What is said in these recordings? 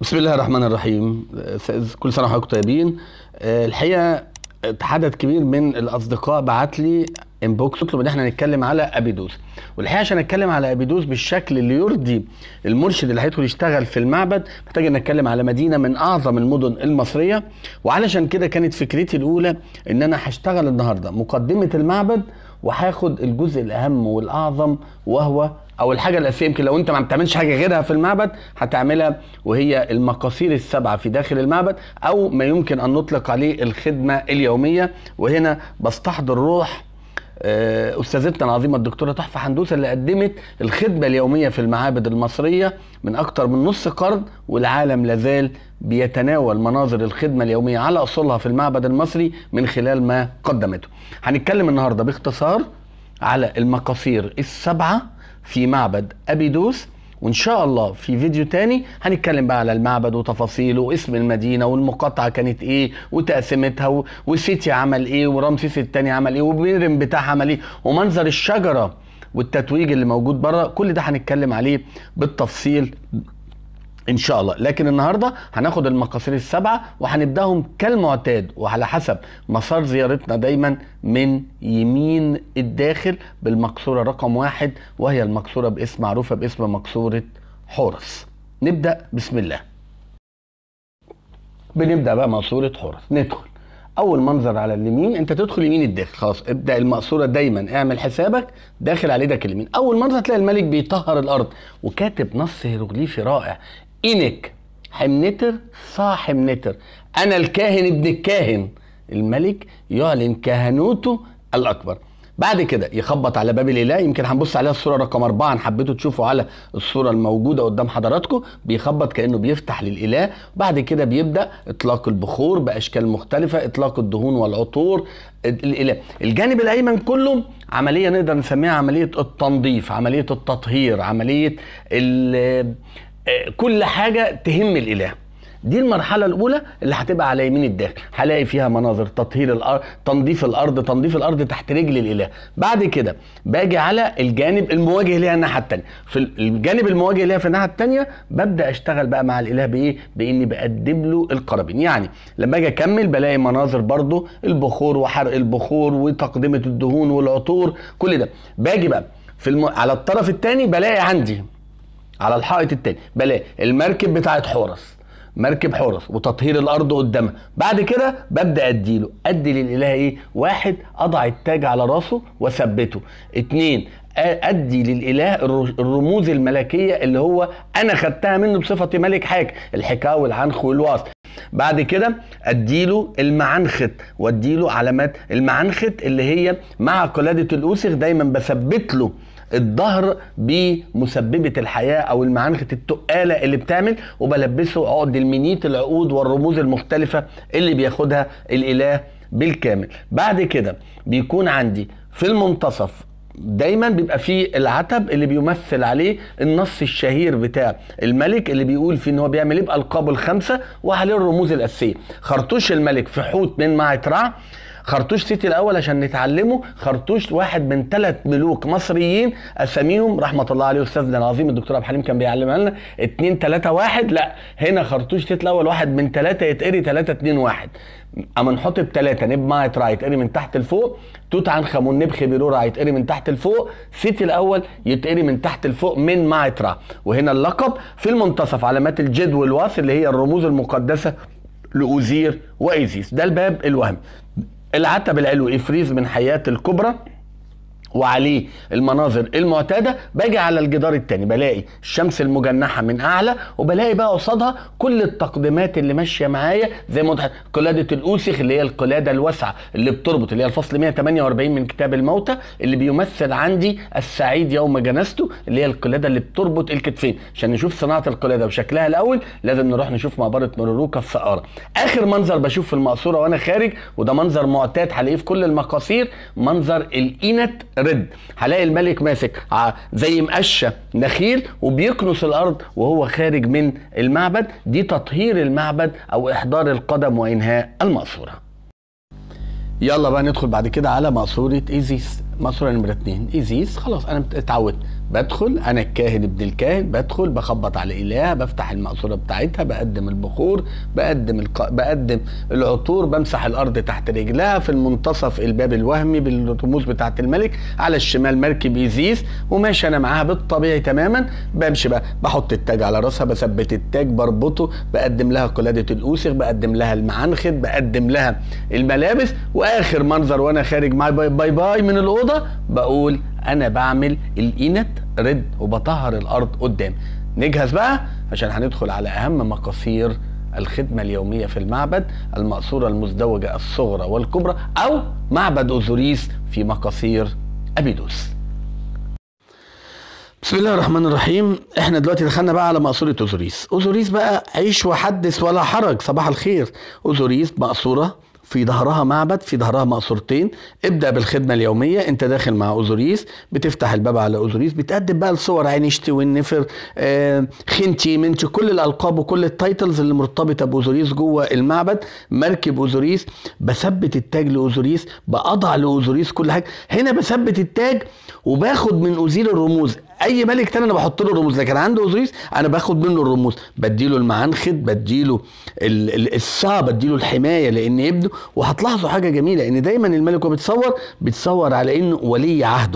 بسم الله الرحمن الرحيم كل سنه وحضراتكم طيبين آه، الحقيقه عدد كبير من الاصدقاء بعت لي انبوكس يطلب ان احنا نتكلم على ابيدوس والحقيقه عشان نتكلم على ابيدوس بالشكل اللي يرضي المرشد اللي هيدخل يشتغل في المعبد محتاج ان نتكلم على مدينه من اعظم المدن المصريه وعلشان كده كانت فكرتي الاولى ان انا هشتغل النهارده مقدمه المعبد وهاخد الجزء الاهم والاعظم وهو او الحاجه الاساسيه يمكن لو انت ما بتعملش حاجه غيرها في المعبد هتعملها وهي المقاصير السبعه في داخل المعبد او ما يمكن ان نطلق عليه الخدمه اليوميه وهنا بستحضر روح آه، استاذتنا العظيمه الدكتوره تحفه حندوسه اللي قدمت الخدمه اليوميه في المعابد المصريه من اكثر من نص قرن والعالم لازال بيتناول مناظر الخدمه اليوميه على اصولها في المعبد المصري من خلال ما قدمته. هنتكلم النهارده باختصار على المقاصير السبعه في معبد ابيدوس وان شاء الله في فيديو تاني هنتكلم بقى على المعبد وتفاصيله واسم المدينه والمقاطعه كانت ايه وتقسيمتها و- وسيتي عمل ايه ورمسيس الثاني عمل ايه وبيرم بتاعها عمل ايه ومنظر الشجره والتتويج اللي موجود بره كل ده هنتكلم عليه بالتفصيل ان شاء الله لكن النهارده هناخد المقاصير السبعه وهنبداهم كالمعتاد وعلى حسب مسار زيارتنا دايما من يمين الداخل بالمقصوره رقم واحد وهي المقصوره باسم معروفه باسم مقصوره حورس نبدا بسم الله بنبدا بقى مقصوره حورس ندخل اول منظر على اليمين انت تدخل يمين الداخل خلاص ابدا المقصوره دايما اعمل حسابك داخل على ايدك اليمين اول منظر تلاقي الملك بيطهر الارض وكاتب نص هيروغليفي رائع انك حمنتر صا حمنتر انا الكاهن ابن الكاهن الملك يعلن كهنوته الاكبر بعد كده يخبط على باب الاله يمكن هنبص عليها الصوره رقم أربعة ان حبيتوا تشوفوا على الصوره الموجوده قدام حضراتكم بيخبط كانه بيفتح للاله بعد كده بيبدا اطلاق البخور باشكال مختلفه اطلاق الدهون والعطور الاله الجانب الايمن كله عمليه نقدر نسميها عمليه التنظيف عمليه التطهير عمليه ال- آه، كل حاجه تهم الاله دي المرحله الاولى اللي هتبقى على يمين الداخل هلاقي فيها مناظر تطهير الارض تنظيف الارض تنظيف الارض تحت رجل الاله بعد كده باجي على الجانب المواجه ليها الناحيه الثانيه في الجانب المواجه ليها في الناحيه الثانيه ببدا اشتغل بقى مع الاله بايه باني بقدم له القرابين يعني لما اجي اكمل بلاقي مناظر برضو البخور وحرق البخور وتقدمه الدهون والعطور كل ده باجي بقى في الم... على الطرف الثاني بلاقي عندي على الحائط التاني بلاقي المركب بتاعت حورس مركب حورس وتطهير الارض قدامها بعد كده ببدا اديله ادي للاله ايه واحد اضع التاج على راسه واثبته اتنين أ- ادي للاله الر- الرموز الملكيه اللي هو انا خدتها منه بصفتي ملك حاج الحكايه والعنخ والوصل بعد كده اديله المعنخت واديله علامات المعنخت اللي هي مع قلاده الاوسخ دايما بثبت له الظهر بمسببه الحياه او المعنخت التقاله اللي بتعمل وبلبسه عقد المنيت العقود والرموز المختلفه اللي بياخدها الاله بالكامل بعد كده بيكون عندي في المنتصف دايما بيبقى فيه العتب اللي بيمثل عليه النص الشهير بتاع الملك اللي بيقول فيه ان هو بيعمل ايه بالقابه الخمسه وعليه الرموز الاساسيه خرطوش الملك في حوت من معة رع خرطوش سيتي الاول عشان نتعلمه خرطوش واحد من ثلاث ملوك مصريين اساميهم رحمه الله عليه استاذنا العظيم الدكتور عبد الحليم كان بيعلمها لنا 2 3 1 لا هنا خرطوش سيتي الاول واحد من ثلاثه يتقري 3 2 1 اما نحط بثلاثه نب معة رع يتقري من تحت لفوق توت عنخ امون نب خبيرورا يتقري من تحت لفوق سيتي الاول يتقري من تحت لفوق من معة رع وهنا اللقب في المنتصف علامات الجد والواس اللي هي الرموز المقدسه لاوزير وايزيس ده الباب الوهمي العتب العلوي افريز من حياه الكبرى وعليه المناظر المعتاده باجي على الجدار التاني بلاقي الشمس المجنحه من اعلى وبلاقي بقى قصادها كل التقديمات اللي ماشيه معايا زي ما قلت قلاده الاوسخ اللي هي القلاده الواسعه اللي بتربط اللي هي الفصل 148 من كتاب الموتى اللي بيمثل عندي السعيد يوم جنازته اللي هي القلاده اللي بتربط الكتفين عشان نشوف صناعه القلاده وشكلها الاول لازم نروح نشوف مقبره مروروكا في سقاره اخر منظر بشوف في المقصوره وانا خارج وده منظر معتاد هلاقيه في كل المقاصير منظر الإينت رد هلاقي الملك ماسك ع- زي مقشه نخيل وبيكنس الارض وهو خارج من المعبد دي تطهير المعبد او احضار القدم وانهاء المقصوره يلا بقى ندخل بعد كده على مقصورة ايزيس مقصوره نمره اتنين ايزيس خلاص انا اتعودت بدخل انا الكاهن ابن الكاهن بدخل بخبط على اله بفتح المقصوره بتاعتها بقدم البخور بقدم الق... بقدم العطور بمسح الارض تحت رجلها في المنتصف الباب الوهمي بالرموز بتاعت الملك على الشمال مركب ايزيس وماشي انا معاها بالطبيعي تماما بمشي بقى بحط التاج على راسها بثبت التاج بربطه بقدم لها قلاده الاوسخ بقدم لها المعنخد بقدم لها الملابس واخر منظر وانا خارج معايا باي باي, باي من الاوضه بقول انا بعمل الانت رد وبطهر الارض قدام نجهز بقى عشان هندخل على اهم مقاصير الخدمة اليومية في المعبد المقصورة المزدوجة الصغرى والكبرى أو معبد أوزوريس في مقاصير أبيدوس بسم الله الرحمن الرحيم احنا دلوقتي دخلنا بقى على مقصورة اوزوريس اوزوريس بقى عيش وحدث ولا حرج صباح الخير اوزوريس مقصورة في ظهرها معبد في ظهرها مقصورتين ابدا بالخدمه اليوميه انت داخل مع اوزوريس بتفتح الباب على اوزوريس بتقدم بقى الصور عينشتي والنفر آه خنتي منتي كل الالقاب وكل التايتلز اللي مرتبطه باوزوريس جوه المعبد مركب اوزوريس بثبت التاج لاوزوريس بأضع لاوزوريس كل حاجه هنا بثبت التاج وباخد من اوزيل الرموز اي ملك تاني انا بحط له الرموز لكن عند اوزوريس انا باخد منه الرموز بديله المعنخد بديله السا بديله الحمايه لان ابنه وهتلاحظوا حاجه جميله ان دايما الملك وهو بيتصور بيتصور على انه ولي عهده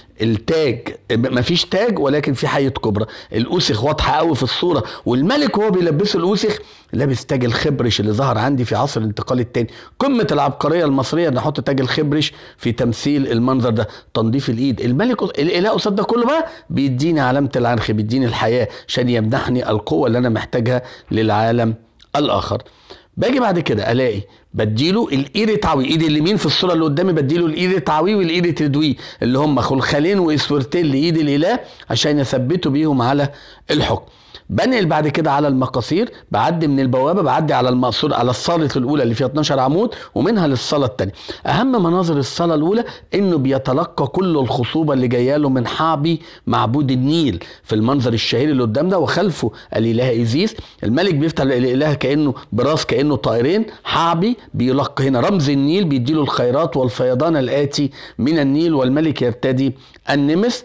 التاج مفيش تاج ولكن في حية كبرى الأوسخ واضحة قوي في الصورة والملك وهو بيلبسه الأوسخ لابس تاج الخبرش اللي ظهر عندي في عصر الانتقال الثاني قمة العبقرية المصرية ان احط تاج الخبرش في تمثيل المنظر ده تنظيف الايد الملك الاله قصاد ده كله بقى بيديني علامة العنخ بيديني الحياة عشان يمنحني القوة اللي انا محتاجها للعالم الاخر باجي بعد كده الاقي بديله الايد تعوي ايد اليمين في الصوره اللي قدامي بديله الايد تعوي والايد تدوي اللي هم خلخالين واسورتين لايد الاله عشان يثبتوا بيهم على الحكم بنقل بعد كده على المقاصير بعدي من البوابه بعدي على المقصور على الصاله الاولى اللي فيها 12 عمود ومنها للصاله الثانيه اهم مناظر الصاله الاولى انه بيتلقى كل الخصوبه اللي جايه له من حابي معبود النيل في المنظر الشهير اللي قدام ده وخلفه الاله ايزيس الملك بيفتح الاله كانه براس كانه طائرين حابي بيلقى هنا رمز النيل بيديله الخيرات والفيضان الاتي من النيل والملك يرتدي النمس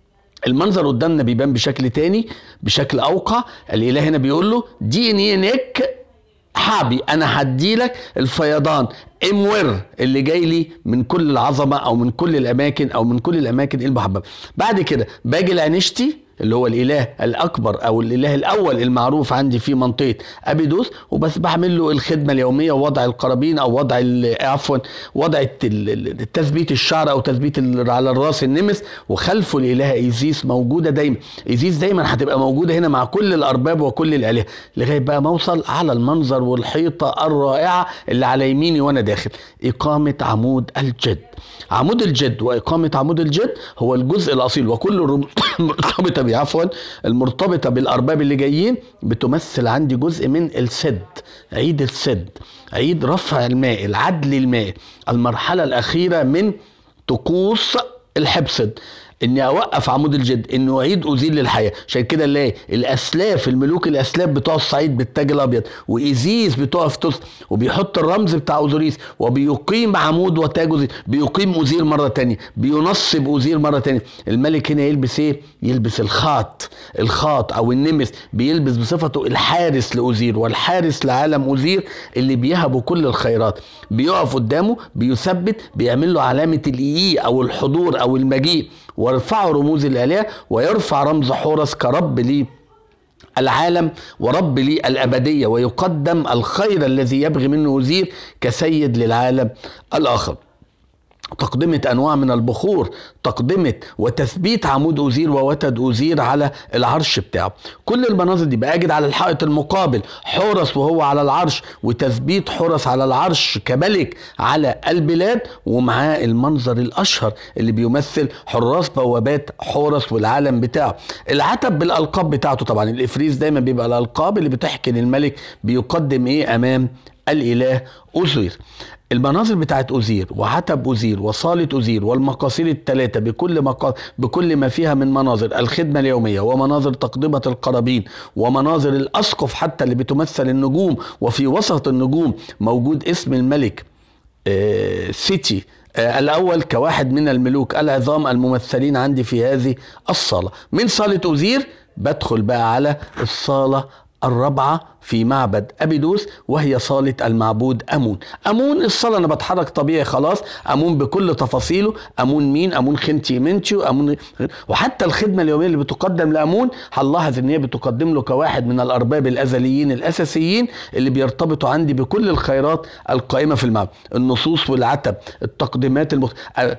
المنظر قدامنا بيبان بشكل تاني بشكل اوقع الاله هنا بيقول له دي نك حابي انا هديلك الفيضان امور اللي جاي لي من كل العظمه او من كل الاماكن او من كل الاماكن المحببه بعد كده باجي لعنشتي اللي هو الاله الاكبر او الاله الاول المعروف عندي في منطقه ابيدوس وبس بعمل له الخدمه اليوميه ووضع القرابين او وضع عفوا وضع تثبيت الشعر او تثبيت على الراس النمس وخلفه الاله ايزيس موجوده دايما ايزيس دايما هتبقى موجوده هنا مع كل الارباب وكل الالهه لغايه بقى ما اوصل على المنظر والحيطه الرائعه اللي على يميني وانا داخل اقامه عمود الجد عمود الجد واقامه عمود الجد هو الجزء الاصيل وكل المرتبطه بيه عفوا المرتبطه بالارباب اللي جايين بتمثل عندي جزء من السد عيد السد عيد رفع الماء العدل الماء المرحله الاخيره من طقوس الحبسد اني اوقف عمود الجد انه اعيد ازيل للحياه عشان كده نلاقي الاسلاف الملوك الاسلاف بتوع الصعيد بالتاج الابيض وايزيس بتقف تس وبيحط الرمز بتاع اوزوريس وبيقيم عمود وتاج اوزير بيقيم اوزير مره تانية بينصب اوزير مره تانية الملك هنا يلبس ايه يلبس الخاط الخاط او النمس بيلبس بصفته الحارس لاوزير والحارس لعالم اوزير اللي بيهبوا كل الخيرات بيقف قدامه بيثبت بيعمل له علامه الاي او الحضور او المجيء ويرفعوا رموز الآلهة ويرفع رمز حورس كرب لي العالم ورب لي الأبدية ويقدم الخير الذي يبغي منه وزير كسيد للعالم الآخر تقدمة أنواع من البخور تقدمة وتثبيت عمود أوزير ووتد أوزير على العرش بتاعه كل المناظر دي بأجد على الحائط المقابل حورس وهو على العرش وتثبيت حورس على العرش كملك على البلاد ومعاه المنظر الأشهر اللي بيمثل حراس بوابات حورس والعالم بتاعه العتب بالألقاب بتاعته طبعا الإفريز دايما بيبقى الألقاب اللي بتحكي إن الملك بيقدم إيه أمام الاله اوزير المناظر بتاعت أوزير وعتب أوزير وصالة أوزير والمقاصير الثلاثة بكل مقا... بكل ما فيها من مناظر الخدمة اليومية ومناظر تقدمة القرابين ومناظر الأسقف حتى اللي بتمثل النجوم وفي وسط النجوم موجود اسم الملك آه سيتي آه الاول كواحد من الملوك العظام الممثلين عندي في هذه الصاله من صاله اوزير بدخل بقى على الصاله الرابعة في معبد أبيدوس وهي صالة المعبود أمون أمون الصلاة أنا بتحرك طبيعي خلاص أمون بكل تفاصيله أمون مين أمون خنتي منتشو أمون وحتى الخدمة اليومية اللي بتقدم لأمون هنلاحظ إن هي بتقدم له كواحد من الأرباب الأزليين الأساسيين اللي بيرتبطوا عندي بكل الخيرات القائمة في المعبد النصوص والعتب التقديمات المخ...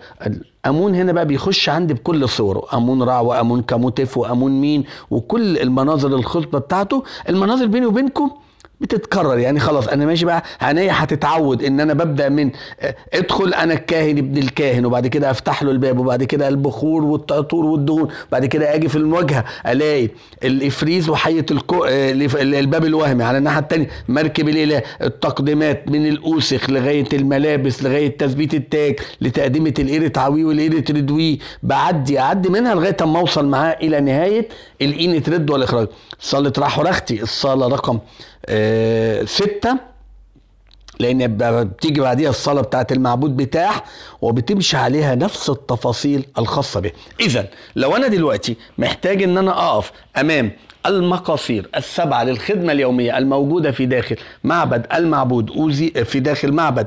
امون هنا بقى بيخش عندي بكل صوره امون رع وامون كموتف وامون مين وكل المناظر الخطبه بتاعته المناظر بيني وبينكم بتتكرر يعني خلاص انا ماشي بقى عينيا هتتعود ان انا ببدا من آه، ادخل انا الكاهن ابن الكاهن وبعد كده افتح له الباب وبعد كده البخور والعطور والدهون بعد كده اجي في المواجهه الاقي الافريز وحيه الكو... آه، الباب الوهمي على الناحيه الثانيه مركب الاله التقديمات من الاوسخ لغايه الملابس لغايه تثبيت التاج لتقديمه الايرة عوي والايرة ردوي بعدي اعدي منها لغايه اما اوصل معاه الى نهايه الاينة رد والاخراج صاله راح ورختي الصاله رقم آه، ستة لان بتيجي بعديها الصلاه بتاعت المعبود بتاع وبتمشي عليها نفس التفاصيل الخاصه به اذا لو انا دلوقتي محتاج ان انا اقف امام المقاصير السبعه للخدمه اليوميه الموجوده في داخل معبد المعبود اوزي في داخل معبد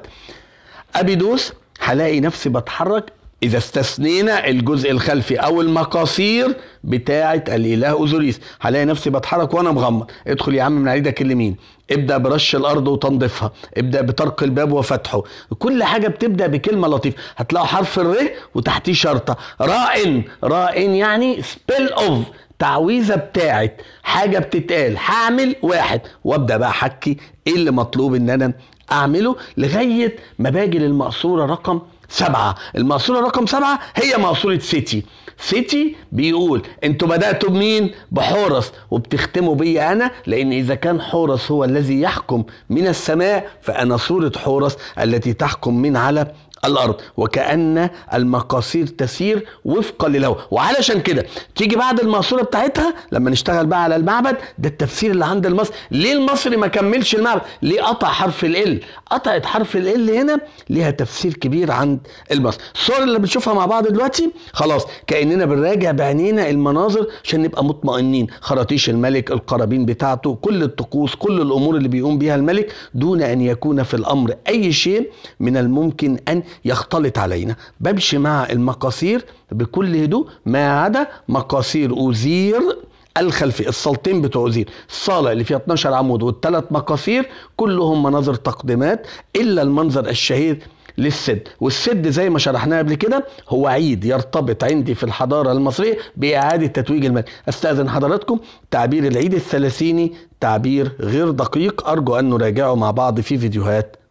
ابيدوس هلاقي نفسي بتحرك اذا استثنينا الجزء الخلفي او المقاصير بتاعه الاله اوزوريس هلاقي نفسي بتحرك وانا مغمض ادخل يا عم من على ايدك اليمين ابدا برش الارض وتنظيفها ابدا بطرق الباب وفتحه كل حاجه بتبدا بكلمه لطيفه هتلاقوا حرف الر وتحتيه شرطه رائن رائن يعني سبيل اوف تعويذه بتاعت حاجه بتتقال هعمل واحد وابدا بقى احكي ايه اللي مطلوب ان انا اعمله لغايه ما باجي للمقصوره رقم سبعة المقصورة رقم سبعة هي مقصورة سيتي سيتي بيقول انتوا بدأتوا بمين بحورس وبتختموا بي انا لان اذا كان حورس هو الذي يحكم من السماء فانا صورة حورس التي تحكم من على الارض وكان المقاصير تسير وفقا للهوى وعلشان كده تيجي بعد الماسوره بتاعتها لما نشتغل بقى على المعبد ده التفسير اللي عند المصري ليه المصري ما كملش المعبد ليه قطع حرف ال قطعت حرف ال هنا ليها تفسير كبير عند المصري الصور اللي بنشوفها مع بعض دلوقتي خلاص كاننا بنراجع بعينينا المناظر عشان نبقى مطمئنين خراطيش الملك القرابين بتاعته كل الطقوس كل الامور اللي بيقوم بيها الملك دون ان يكون في الامر اي شيء من الممكن ان يختلط علينا بمشي مع المقاصير بكل هدوء ما عدا مقاصير أوزير الخلفي الصالتين بتوع أوزير الصالة اللي فيها 12 عمود والثلاث مقاصير كلهم مناظر تقديمات إلا المنظر الشهير للسد والسد زي ما شرحناه قبل كده هو عيد يرتبط عندي في الحضارة المصرية بإعادة تتويج الملك أستأذن حضراتكم تعبير العيد الثلاثيني تعبير غير دقيق أرجو أن نراجعه مع بعض في فيديوهات